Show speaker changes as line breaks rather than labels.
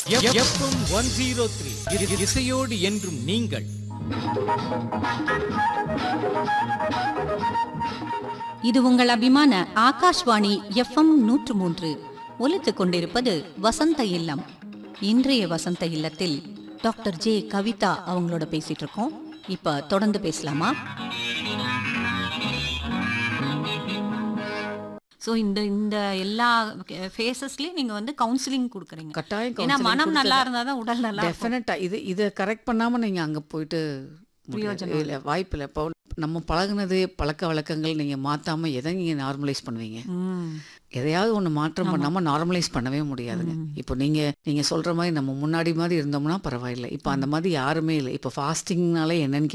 FM one zero three இசையோடு என்றும் நீங்கள்
இது உங்கள் அபிமான ஆகாஷ்வாணி எஃப்எம் நூற்று மூன்று ஒலித்துக் கொண்டிருப்பது வசந்த இல்லம் இன்றைய வசந்த இல்லத்தில் டாக்டர் ஜே கவிதா அவங்களோட பேசிட்டு இருக்கோம் இப்ப தொடர்ந்து பேசலாமா ஸோ இந்த இந்த எல்லா ஃபேஸஸ்லயும் நீங்க வந்து கவுன்சிலிங் கொடுக்குறீங்க
கட்டாயம்
ஏன்னா
counselling
மனம் நல்லா
கொடுத்தா-
இருந்தா தான் உடல் நல்லா இருக்கும்.
டெஃபினட்டா இது இதை கரெக்ட் பண்ணாம நீங்க அங்க போயிட்டு முடியாது.
பிரயோஜனம்
இல்ல வாய்ப்பு இல்லை இப்போ நம்ம பழகுனது பழக்க வழக்கங்கள் நீங்க மாத்தாம எதை நீங்க நார்மலைஸ் பண்ணுவீங்க
ம்.
எதையாவது ஒண்ணு மாற்றம் பண்ணாம நார்மலைஸ் பண்ணவே முடியாதுங்க இப்போ நீங்க நீங்க சொல்ற மாதிரி நம்ம முன்னாடி மாதிரி இருந்தோம்னா பரவாயில்லை இப்போ அந்த மாதிரி யாருமே இல்லை இப்போ ஃபாஸ்டிங்னாலே என்னன்னு